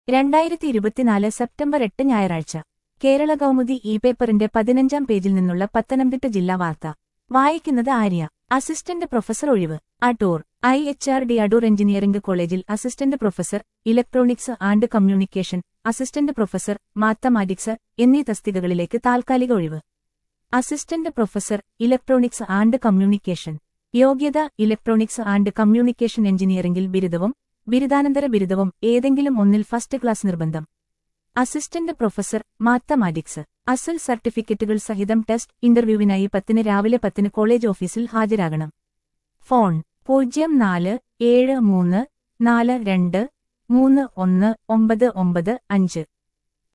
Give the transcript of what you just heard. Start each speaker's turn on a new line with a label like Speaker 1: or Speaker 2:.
Speaker 1: രണ്ടായിരത്തി ഇരുപത്തിനാല് സെപ്റ്റംബർ എട്ട് ഞായറാഴ്ച കേരള കൗമുദി ഇ പേപ്പറിന്റെ പതിനഞ്ചാം പേജിൽ നിന്നുള്ള പത്തനംതിട്ട ജില്ലാ വാർത്ത വായിക്കുന്നത് ആര്യ അസിസ്റ്റന്റ് പ്രൊഫസർ ഒഴിവ് Adoor I H R D Adoor engineering കോളേജിൽ assistant professor electronics and communication assistant professor mathematics എന്നീ തസ്തികകളിലേക്ക് താൽക്കാലിക ഒഴിവ് assistant professor electronics and communication യോഗ്യത ഇലക്ട്രോണിക്സ് ആൻഡ് കമ്മ്യൂണിക്കേഷൻ എഞ്ചിനീയറിംഗിൽ ബിരുദവും ബിരുദാനന്തര ബിരുദവും ഏതെങ്കിലും ഒന്നിൽ ഫസ്റ്റ് ക്ലാസ് നിർബന്ധം അസിസ്റ്റന്റ് പ്രൊഫസർ മാത്തമാറ്റിക്സ് അസൽ സർട്ടിഫിക്കറ്റുകൾ സഹിതം ടെസ്റ്റ് ഇന്റർവ്യൂവിനായി പത്തിന് രാവിലെ പത്തിന് കോളേജ് ഓഫീസിൽ ഹാജരാകണം ഫോൺ പൂജ്യം നാല് ഏഴ് മൂന്ന് നാല് രണ്ട് മൂന്ന് ഒന്ന് ഒമ്പത് ഒമ്പത് അഞ്ച്